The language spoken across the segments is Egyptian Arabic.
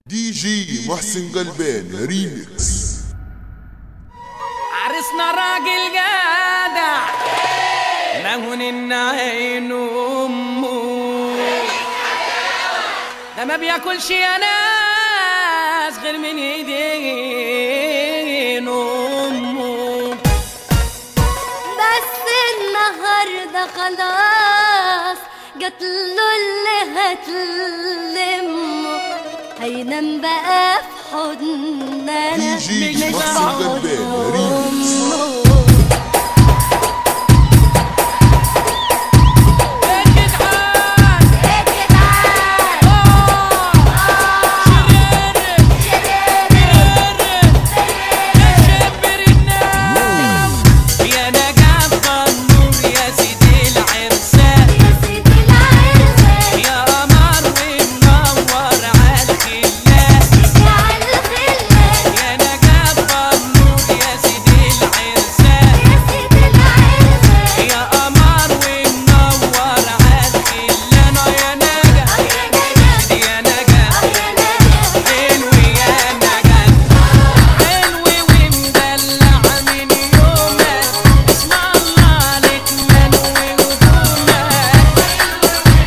دي جي محسن قلبين ريميكس عرسنا راجل جدع لهون النعين امه ده ما بياكلش يا ناس غير من ايدين امه بس النهارده خلاص جات له اللي هتلمه هينام بقى في حضننا دي جي مش محسن في قلبين حضن ريميكس. أمه. يا جدعان يا جدعان يا نجاة النور يا سيدي العرسان يا سيدي العرسان يا قمر ومنور عالخلان يا عالخلان يا نجاة النور يا سيدي العرسان يا سيدي العرسان يا قمر ومنور عالخلان يا نجاة يا نجاة يا نجاة يا نجاة حلو يا نجاة حلو ومدلع من يومك اسم الله عليك من وهدومك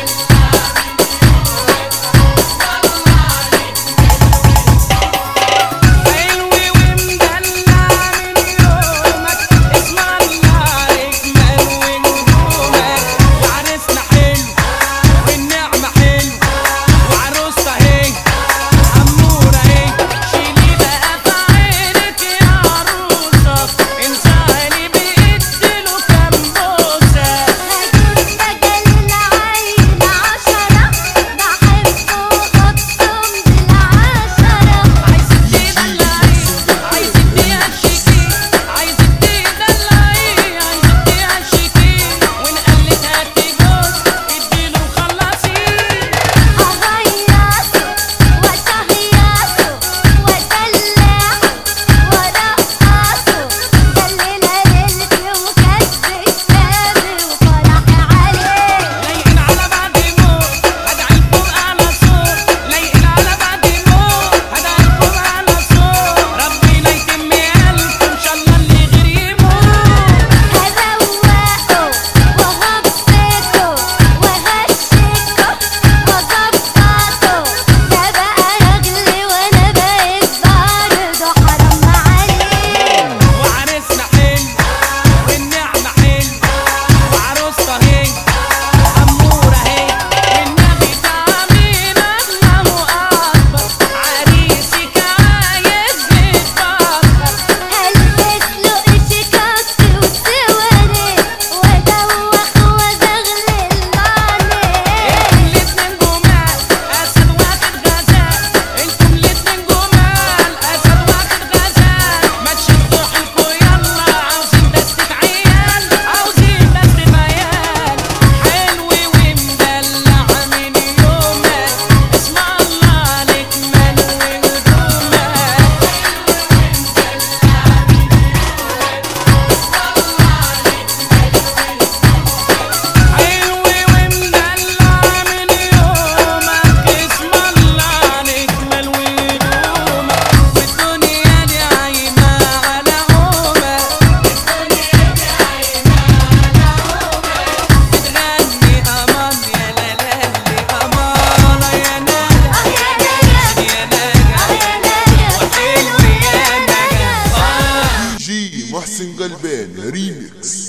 حلو ومدلع من يومك اسم الله عليك من وهدومك وعرسنا حلو والنعمة حلو وعروسة هي أمورة هي شيلي بقى في عينك يا عروسة انساني بيديله كام بوسة هجيب مجال العين عشرة بحبه وبصم بالعشرة عايزك تدلعي عايزك تهشكي عايزك تدلعي عايزك تهشكي وإن قالت هتجوز اديله وخلصيه أغيره وأشهيصه وأدلعه وأرقصه دلنا ليلتي وكسب كتابي وفرحي عليه لايقين على بعض موت هدعي لكم اعلى صوت لايقين على بعض موت هدعي لكم اعلى صوت ربنا يتم قلبكم ان شاء الله اللي غير يموت هروقه وهبسطه وهشكه وظبطه ده بقى رجلي وانا بقيت برضه حرام عليه وعرسنا حلو والنعمة حلو وعروسة هي أمورة هي والنبي تعمين الله أكبر عريسك عايز يتبخر هلبس له اشكاكتي وسواري وادوخ وازغلل عليه انتم الاتنين جمال اسد واخد غزال انتم الاتنين جمال اسد واخد غزال ما تشدوا حيلكوا يلا عاوزين دستة عيال عاوزين دستة عيال حلو ومدلع من يومك اسم الله عليك من وهدومك حلو ومدلع من يومك اسم الله عليك من وهدومك والدنيا دي عايمة على عمرك بتغني أمان يا لالي أمانة يا نجا يا نجا يا نجا يا نجا حلو يا نجا دي جي محسن قلبين ريميكس